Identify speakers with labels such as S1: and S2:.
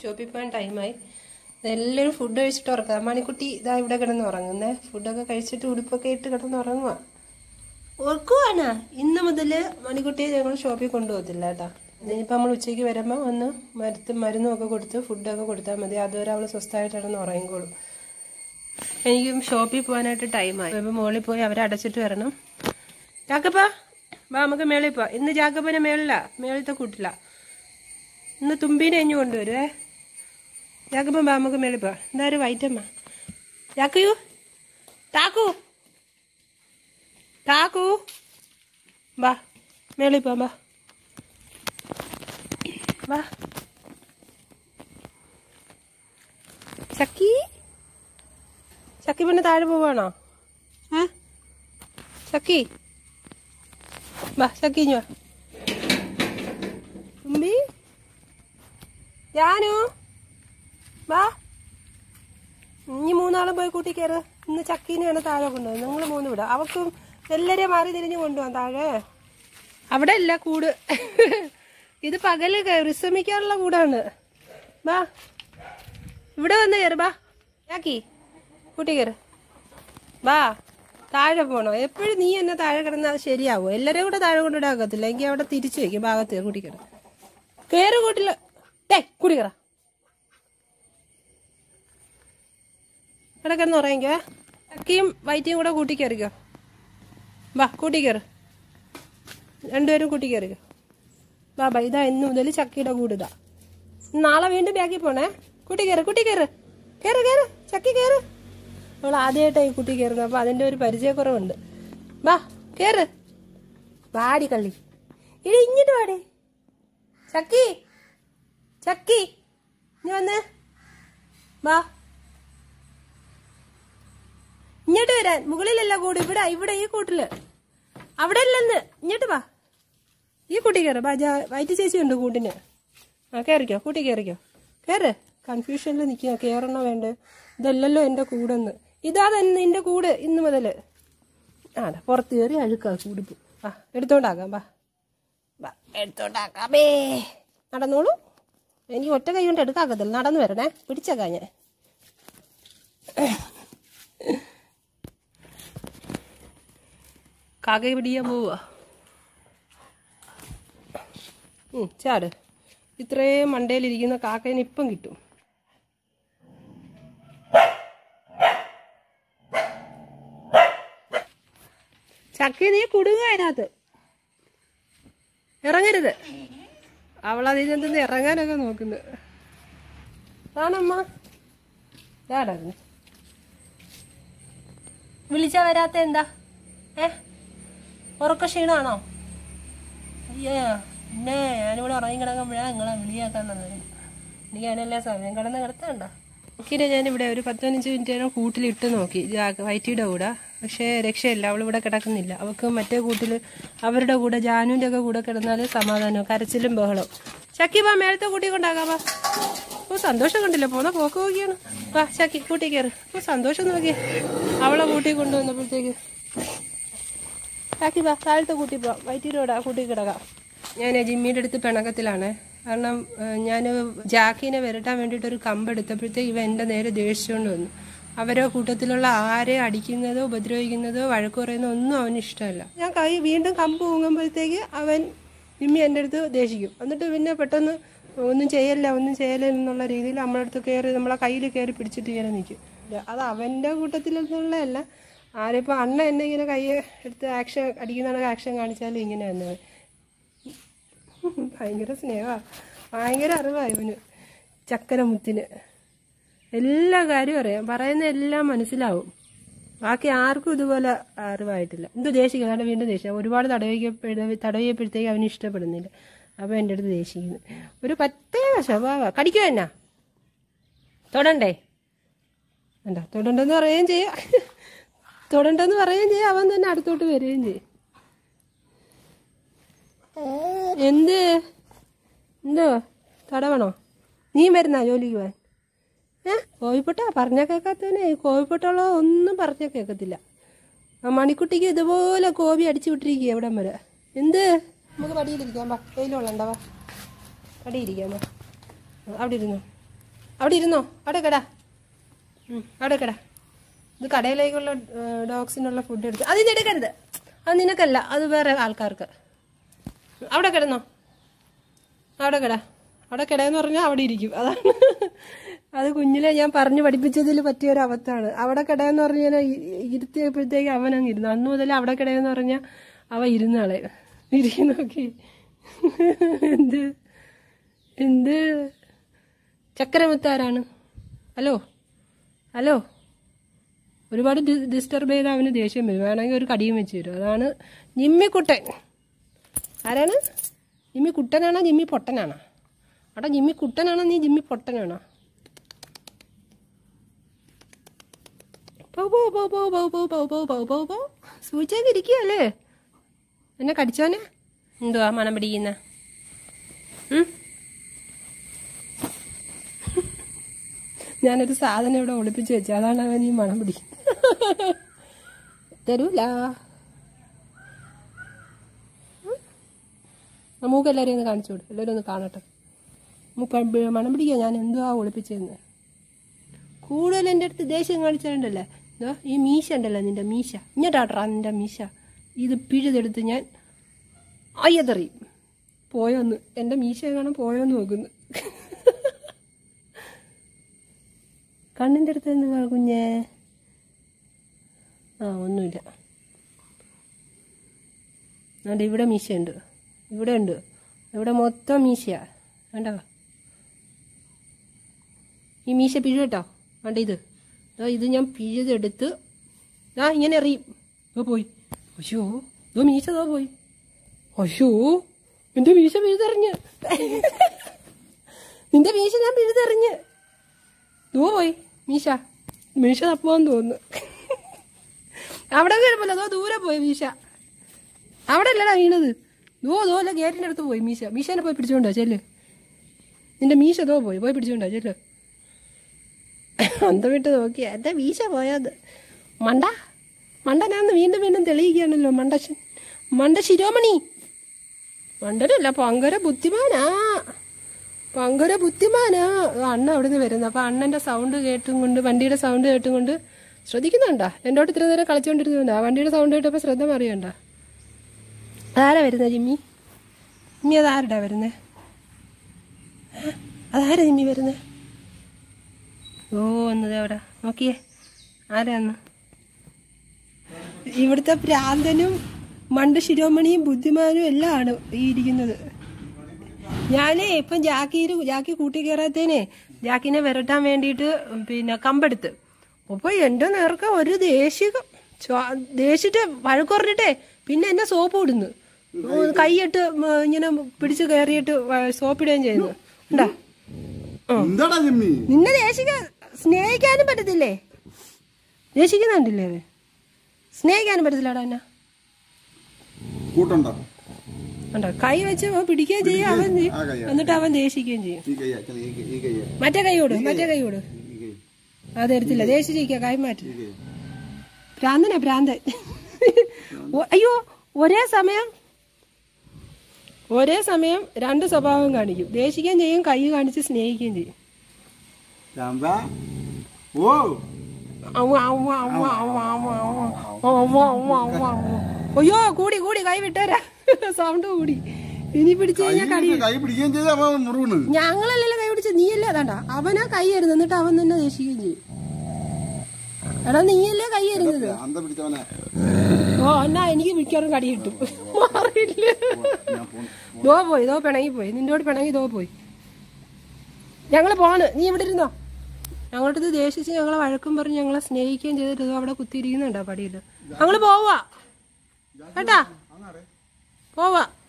S1: ഷോപ്പിൽ പോകാൻ ടൈമായി എല്ലാവരും ഫുഡ് കഴിച്ചിട്ട് ഉറക്കാം മണിക്കുട്ടി ഇതാ ഇവിടെ കിടന്ന് ഉറങ്ങുന്നേ ഫുഡൊക്കെ കഴിച്ചിട്ട് ഉടുപ്പൊക്കെ ഇട്ട് കിടന്ന് ഉറങ്ങുക ഓർക്കുവാണ് ഇന്ന് മുതൽ മണിക്കുട്ടിയെ ഞങ്ങൾ ഷോപ്പിൽ കൊണ്ടുപോകത്തില്ല കേട്ടോ ഇനിയിപ്പോൾ നമ്മൾ ഉച്ചയ്ക്ക് വരുമ്പോൾ ഒന്ന് മരുത്ത് മരുന്നും ഒക്കെ കൊടുത്ത് ഫുഡൊക്കെ കൊടുത്താൽ മതി അതുവരെ അവൾ സ്വസ്ഥമായിട്ട് കിടന്ന് ഉറങ്ങിക്കോളും എനിക്കും ഷോപ്പിൽ പോകാനായിട്ട് ടൈമായി ഇപ്പം മുകളിൽ പോയി അവരെ അടച്ചിട്ട് വരണം ജാക്കപ്പ വാ നമുക്ക് മേളിൽ പോവാം ഇന്ന് ജാക്കപ്പനെ മേളില മേളിലത്തെ കൂട്ടില്ല ഇന്ന് തുമ്പീനെ ഇഞ്ഞു കൊണ്ടുവരുവേ ജാക്കപ്പൻ വാ നമുക്ക് മേളിൽ പോവാം എന്താ ഒരു വൈറ്റമ്മ ജാക്കയു ടാക്കു ടാക്കു വാ മേളിൽ പോവാം വാ വാ ചക്കി ചക്കി പിന്നെ താഴെ പോവാണോ ഏ ചക്കി വാ ചക്കി ഇഞ്ഞു വാ ഉമ്മി ജാനു വാ ഇനി മൂന്നാളും പോയി കൂട്ടി കയറ് ഇന്ന് ചക്കീനെയാണ് താഴെ കൊണ്ടുപോകുന്നത് നിങ്ങൾ മൂന്ന് വിടാം അവക്കും എല്ലാരെയും മാറി തിരിഞ്ഞ് കൊണ്ടുപോകാം താഴെ അവിടെ അല്ല കൂട് ഇത് പകല് ക- വിശ്രമിക്കാനുള്ള കൂടാണ് വാ ഇവിടെ വന്ന് കയറ് വാ ചാക്കി കൂട്ടി കയറ് വാ താഴെ പോണോ എപ്പോഴും നീ എന്നെ താഴെ കിടന്നാൽ അത് ശരിയാവോ എല്ലാരെയും കൂടെ താഴെ കൊണ്ടിടാൻ ഒക്കത്തില്ല എങ്കിൽ അവിടെ തിരിച്ചു വെക്കും ഭാഗത്ത് കൂട്ടി കയറ് കയറ് കൂട്ടില്ല ഡേ കൂടി കയറ ഇവിടെ കിടന്ന് ഉറങ്ങിക്കോ ചക്കയും വൈറ്റിയും കൂടെ കൂട്ടി കയറിക്കോ വാ കൂട്ടി കയറ് രണ്ടുപേരും കൂട്ടി കയറിക്കോ വാ ബാ ഇതാ ഇന്ന് മുതൽ ചക്കയുടെ കൂടിതാ നാളെ വീണ്ടും ബാക്കി പോണേ കൂട്ടി കയറ് കൂട്ടി കയറ് കയറ് കയറ് ചക്കി കയറ് അവൾ ആദ്യമായിട്ടായി കുട്ടി കയറുന്നത് അപ്പൊ അതിന്റെ ഒരു പരിചയക്കുറവുണ്ട് വാ കേറ് വാടി കള്ളി ഇടി ഇങ്ങോട്ട് വാടി ചക്കി ചക്കി ഇനി വന്നേ വാ ഇങ്ങോട്ട് വരാൻ മുകളിലല്ല കൂട് ഇവിടെ ഇവിടെ ഈ കൂട്ടില് അവിടെ അല്ലെന്ന് ഇങ്ങോട്ട് വാ ഈ കൂട്ടി കയറ് ബാ ജാ വയറ്റ് ചേച്ചി ഉണ്ട് കൂട്ടിന് ആ കയറിക്കോ കൂട്ടി കയറിക്കോ കയറ് കൺഫ്യൂഷനിൽ നിൽക്കുക കയറണോ വേണ്ട ഇതല്ലല്ലോ എൻ്റെ കൂടെന്ന് ഇതാ തന്നെ നിന്റെ കൂട് ഇന്ന് മുതല് ആ ദാ പുറത്ത് കയറി അഴുക്കാ കൂടിപ്പോ ആ എടുത്തോണ്ടാക്കാം ബാ ബാ എടുത്തോണ്ടാക്കാമേ നടന്നോളൂ എനിക്ക് ഒറ്റ കൈ കൊണ്ട് എടുക്കാക്കത്തില്ല നടന്നു വരണേ പിടിച്ചേക്കാം ഞാൻ കാക്കയെ പിടിക്കാൻ പോവുക ഉം, ചാട് ഇത്രയും മണ്ടയിലിരിക്കുന്ന കാക്കേനെ ഇപ്പം കിട്ടും ചക്കി നീ കുടുങ്ങുക അതിനകത്ത് ഇറങ്ങരുത് അവൾ അതിനകത്ത് ഇറങ്ങാനൊക്കെ നോക്കുന്നു ആണമ്മ ചാടായിരുന്നു വിളിച്ചാ വരാത്ത എന്താ ഏ ഉറക്ക ക്ഷീണമാണോ അയ്യോ പിന്നെ ഞാനിവിടെ ഉറങ്ങി കിടക്കുമ്പോഴാണ് നിങ്ങളെ വിളിയാക്കാൻ തന്നത് എനിക്ക് അതിനെല്ലാം സമയം കിടന്ന് കിടത്തണ്ട കിരെ ഞാനിവിടെ ഒരു പത്ത് പതിനഞ്ച് മിനിറ്റ് നേരം കൂട്ടിലിട്ട് നോക്കി ജാ- വൈറ്റിയുടെ കൂടെ പക്ഷേ രക്ഷയില്ല അവൾ ഇവിടെ കിടക്കുന്നില്ല അവൾക്ക് മറ്റേ കൂട്ടിൽ അവരുടെ കൂടെ ജാനുവിൻ്റെ ഒക്കെ കൂടെ കിടന്നാൽ സമാധാനം കരച്ചിലും ബഹളവും ചക്കി വാ മേളത്തെ കൂട്ടി കൊണ്ടാകാം വാ ഓ സന്തോഷം കണ്ടില്ല പോന്ന പോക്ക് നോക്കിയാണ് വാ ചക്കി കൂട്ടി കയറ് ഓ സന്തോഷം നോക്കി അവളെ കൂട്ടി കൊണ്ടുവന്നപ്പോഴത്തേക്ക് ചാക്കി വാ താഴത്തെ കൂട്ടി പോവാം വൈറ്റിയുടെ കൂട്ടി കിടക്കാം ഞാൻ ജിമ്മിയുടെ അടുത്ത് പിണക്കത്തിലാണ് കാരണം ഞാൻ ജാക്കിനെ വരട്ടാൻ വേണ്ടിയിട്ട് ഒരു കമ്പ് എടുത്തപ്പോഴത്തേക്ക് ഇവ എൻ്റെ നേരെ ദേഷിച്ചുകൊണ്ട് വന്നു അവരെ കൂട്ടത്തിലുള്ള ആരെ അടിക്കുന്നതോ ഉപദ്രവിക്കുന്നതോ വഴക്ക് പറയുന്നതോ ഒന്നും അവന് ഇഷ്ടമല്ല ഞാൻ കൈ വീണ്ടും കമ്പ് ഊങ്ങുമ്പോഴത്തേക്ക് അവൻ ജിമ്മി എൻ്റെ അടുത്ത് ദേഷിക്കും എന്നിട്ട് പിന്നെ പെട്ടെന്ന് ഒന്നും ചെയ്യല്ല ഒന്നും ചെയ്യല്ല എന്നുള്ള രീതിയിൽ നമ്മളെ അടുത്ത് കയറി നമ്മളെ കയ്യിൽ കയറി പിടിച്ചിട്ട് ഇങ്ങനെ നിൽക്കും അത് അവൻ്റെ കൂട്ടത്തിലുള്ളതല്ല ആരിപ്പോൾ അണ്ണ എന്നെ ഇങ്ങനെ കൈ എടുത്ത് ആക്ഷൻ അടിക്കുന്ന ആക്ഷൻ കാണിച്ചാലും ഇങ്ങനെ തന്നെ ഭയങ്കര സ്നേഹമാണ് ഭയങ്കര അറിവാണ് ഇവന് ചക്കരമുത്തിന് എല്ലാ കാര്യവും അറിയാം പറയുന്ന എല്ലാം മനസ്സിലാവും ബാക്കി ആർക്കും ഇതുപോലെ അറിവായിട്ടില്ല എന്ത് ദേഷിക്കുക കാരണം വീണ്ടും ദേഷ്യം ഒരുപാട് തടവിക്കപ്പെടു തടവിയപ്പോഴത്തേക്ക് അവന് ഇഷ്ടപ്പെടുന്നില്ല അപ്പോൾ എൻ്റെ അടുത്ത് ദേഷിക്കുന്നു ഒരു പ്രത്യേക സ്വഭാവ കടിക്കുക എന്നാ തൊടണ്ടേ വേണ്ട തൊടണ്ടെന്ന് പറയുകയും ചെയ്യാം തൊടണ്ടെന്ന് പറയുകയും ചെയ്യാം അവൻ തന്നെ അടുത്തോട്ട് വരികയും ചെയ്യും എന്ത് എന്തോ തടവണോ നീ വരുന്നാ ജോലിക്ക് പോവാൻ ഏ കോഴിപ്പെട്ട പറഞ്ഞ കേൾക്കാത്തവനെ കോഴിപ്പെട്ടുള്ള ഒന്നും പറഞ്ഞ കേൾക്കത്തില്ല ആ മണിക്കുട്ടിക്ക് ഇതുപോലെ കോപി അടിച്ചു വിട്ടിരിക്കുക എവിടം വരെ എന്ത് നമുക്ക് പടിയിലിരിക്കാം വാ വെയിലുള്ളണ്ട വാ പടിയിരിക്കാം വാ അവിടെ ഇരുന്നു അവിടെ ഇരുന്നോ അവിടെ കടാ ഉം, അവിടെ കടാ ഇത് കടയിലേക്കുള്ള ഡോഗ്സിനുള്ള ഫുഡ് എടുത്ത് അത് ഇത് എടുക്കരുത് അത് നിനക്കല്ല അത് വേറെ ആൾക്കാർക്ക് അവിടെ കിടന്നോ അവിടെ കിട അവിടെ കിടയെന്ന് പറഞ്ഞാൽ അവിടെ ഇരിക്കും അതാണ് അത് കുഞ്ഞിലെ ഞാൻ പറഞ്ഞു പഠിപ്പിച്ചതിൽ പറ്റിയ ഒരു അബദ്ധമാണ് അവിടെ കിടയെന്ന് പറഞ്ഞ് ഞാൻ ഇ- ഇരുത്തിയപ്പോഴത്തേക്ക് അവൻ അങ്ങ് ഇരുന്നു അന്ന് മുതൽ അവിടെ കിടയെന്ന് പറഞ്ഞാൽ അവ ഇരുന്നാളെ ഇരിക്കും നോക്കി എന്ത് എന്ത് ചക്കരമുത്താരാണ് ഹലോ ഹലോ ഒരുപാട് ഡിസ്റ്റർബ് ചെയ്താൽ അവന് ദേഷ്യം വരും വേണമെങ്കിൽ ഒരു കടിയും വെച്ച് തരും അതാണ് ജിമ്മിക്കുട്ടൻ ആരാണ് ജിമ്മി കുട്ടനാണോ ജിമ്മി പൊട്ടനാണോ അവിടെ ജിമ്മി കുട്ടനാണോ നീ ജിമ്മി പൊട്ടനാണോ പോ പോ പോ പോ പോ പോ പോ പോ പോ പോ പോ സൂചിച്ചൊക്കെ ഇരിക്കുകയല്ലേ എന്നെ കടിച്ചോനെ എന്തുവാ മണം പിടിക്കുന്ന ഞാനൊരു സാധനം ഇവിടെ ഒളിപ്പിച്ച് വെച്ചു അതാണ് അവൻ ഈ മണം പിടിക്കുന്നത് തരൂല നമുക്ക് എല്ലാവരെയും ഒന്ന് കാണിച്ചു കൊടുക്കും എല്ലാവരും ഒന്ന് കാണട്ടെ നമുക്ക് പ- മണം പിടിക്കുക ഞാൻ എന്തുവാ ഒളിപ്പിച്ചതെന്ന് കൂടുതൽ എൻ്റെ അടുത്ത് ദേഷ്യം കാണിച്ചിട്ടുണ്ടല്ലേ ഇതോ ഈ മീശ ഉണ്ടല്ലോ നിന്റെ മീശ ഇങ്ങോട്ടാട്ടാ നിന്റെ മീശ ഇത് പിഴുതെടുത്ത് ഞാൻ അയ്യതറിയും പോയോന്ന് എൻ്റെ മീശ കാണാൻ പോയോന്ന് നോക്കുന്നു കണ്ണിൻ്റെ അടുത്ത് എന്തുവാ കുഞ്ഞേ ആ ഒന്നുമില്ല അതുകൊണ്ട് ഇവിടെ മീശയുണ്ട് ഇവിടെ ഉണ്ട് ഇവിടെ മൊത്തം മീശയാ വേണ്ടോ ഈ മീശ പിഴുകട്ടോ വേണ്ട ഇത് ദാ ഇത് ഞാൻ പിഴുതെടുത്ത് ദാ ഇങ്ങനെ എറിയും ദോ പോയി അയ്യോ ദോ മീശ ദോ പോയി അയ്യോ എന്റെ മീശ പിഴുതെറിഞ്ഞ് നിന്റെ മീശ ഞാൻ പിഴുതെറിഞ്ഞ് ദോ പോയി മീശ മീശ തപ്പുവാന്ന് തോന്നുന്നു അവിടെ കുഴപ്പമില്ല ദോ ദൂരെ പോയി മീശ അവിടെ അല്ലടാ വീണത് ദോ ദോ അല്ല ഗേറ്റിന്റെ അടുത്ത് പോയി മീശ മീശേനെ പോയി പിടിച്ചോണ്ടോ ചെല്ല് നിന്റെ മീശ ദോ പോയി പോയി പിടിച്ചോണ്ടോ ചെല്ല് അന്ത വിട്ട് നോക്കി എന്റെ മീശ പോയത് മണ്ട മണ്ട ഞാൻ വീണ്ടും വീണ്ടും തെളിയിക്കുകയാണല്ലോ മണ്ടശൻ മണ്ട ശിരോമണി മണ്ടനല്ല പങ്കര ബുദ്ധിമാനാ പങ്കര ബുദ്ധിമാനാ ആ, അണ്ണ അവിടുന്ന് വരുന്നത് അപ്പൊ അണ്ണന്റെ സൗണ്ട് കേട്ടും കൊണ്ട് വണ്ടിയുടെ സൗണ്ട് കേട്ടും കൊണ്ട് ശ്രദ്ധിക്കുന്നുണ്ടാ എന്നോട് ഇത്ര നേരം കളിച്ചോണ്ടിരുന്നുണ്ടാ വണ്ടിയുടെ സൗണ്ട് കേട്ടപ്പോ ശ്രദ്ധ മാറിയണ്ട അതാരാ വരുന്നത് ജിമ്മി ജിമ്മി അതാരടാ വരുന്നേ ഏ? അതാരാ ജിമ്മി വരുന്നേ ഓ വന്നത് അവിടെ നോക്കിയേ ആരാന്ന് ഇവിടുത്തെ പ്രാന്തനും മണ്ട് ശിരോമണിയും ബുദ്ധിമാനും എല്ലാം ആണ് ഈ ഇരിക്കുന്നത് ഞാനേ ഇപ്പം ജാക്കിയിൽ ജാക്കി കൂട്ടി കയറാത്തേനെ ജാക്കിനെ വിരട്ടാൻ വേണ്ടിയിട്ട് പിന്നെ കമ്പെടുത്ത് അപ്പൊ എന്റെ നേർക്ക് ഒരു ദേശികം ചോ- ദേശിട്ട് വഴക്കുറഞ്ഞിട്ടേ പിന്നെ എന്നെ സോപ്പ് ഇടുന്നു കൈയിട്ട് ഉം, ഇങ്ങനെ പിടിച്ച് കയറിയിട്ട് വ- സോപ്പിടുകയും ചെയ്യുന്നു ഉണ്ടാ
S2: എന്താടാ ജിമ്മി
S1: നിന്നെ ദേശിക്കാൻ സ്നേഹിക്കാനും പറ്റത്തില്ലേ ദേശിക്കുന്നുണ്ടല്ലേ അവൻ സ്നേഹിക്കാനും പറ്റത്തില്ലടാ എന്നെ
S2: കൂട്ടുണ്ടോ
S1: ഉണ്ടോ കൈ വെച്ച് അവൻ പിടിക്കുകയും ചെയ്യും അവൻ ചെയ്യും.
S2: ആ കയ്യാ.
S1: എന്നിട്ട് അവൻ ദേഷിക്കുകയും ചെയ്യും
S2: ഈ കയ്യാ ചെല ഈ കൈ- ഈ കയ്യാ
S1: മറ്റേ കൈയോട് മറ്റേ കൈയോട്
S2: ഈ കൈ
S1: അത് തരത്തില്ല ദേഷിച്ചിരിക്കുക കൈ മാറ്റി
S2: ഈ കൈ
S1: ഭ്രാന്തനാ ഭ്രാന്തൻ ഒ- അയ്യോ ഒരേ സമയം ഒരേ സമയം രണ്ട് സ്വഭാവം കാണിക്കും ദേഷിക്കുകയും ചെയ്യും കൈ കാണിച്ച് സ്നേഹിക്കുകയും ചെയ്യും
S2: രാംബ ഓ
S1: അവ്വ, അവ്വ, അവ്വ, അവ്വ, അവ്വ, അവ്വ. അവ്വ, അവ്വ, അവ്വ, അവ്വ. അയ്യോ കൂടി കൂടി കൈ വിട്ടേരാ സൗണ്ട് കൂടി ഇനി പിടിച്ചു കഴിഞ്ഞാൽ കടി
S2: കൈ കൈ പിടിക്കുകയും ചെയ്ത അവൻ മുറിവുണ്
S1: ഞങ്ങളല്ലല്ലോ കൈ പിടിച്ച നീയല്ലേ അതാണ്ടാ അവനാ കൈ ആയിരുന്നു എന്നിട്ട് അവൻ തന്നെ ദേഷിക്കുകയും ചെയ്യും എടാ നീയല്ലേ കൈ ആയിരുന്നത്
S2: അന്ത പിടിച്ചവനെ
S1: ഓ എന്നാ എനിക്ക് മിക്കവാറും കടി കിട്ടും മാറിയില്ല
S2: ഞാൻ പോണു
S1: ദോ പോയി ദോ പിണങ്ങി പോയി നിന്നോട് പിണങ്ങി ദോ പോയി ഞങ്ങള് പോണ് നീ ഇവിടെ ഇരുന്നോ ഞങ്ങളടുത്ത് ദേഷിച്ച് ഞങ്ങളെ വഴക്കും പറഞ്ഞ് ഞങ്ങളെ സ്നേഹിക്കുകയും ചെയ്തിട്ട് ഇതോ അവിടെ കുത്തിയിരിക്കുന്നുണ്ടോ പടിയിൽ ഞങ്ങള് പോവാ കേട്ടാ പോവാ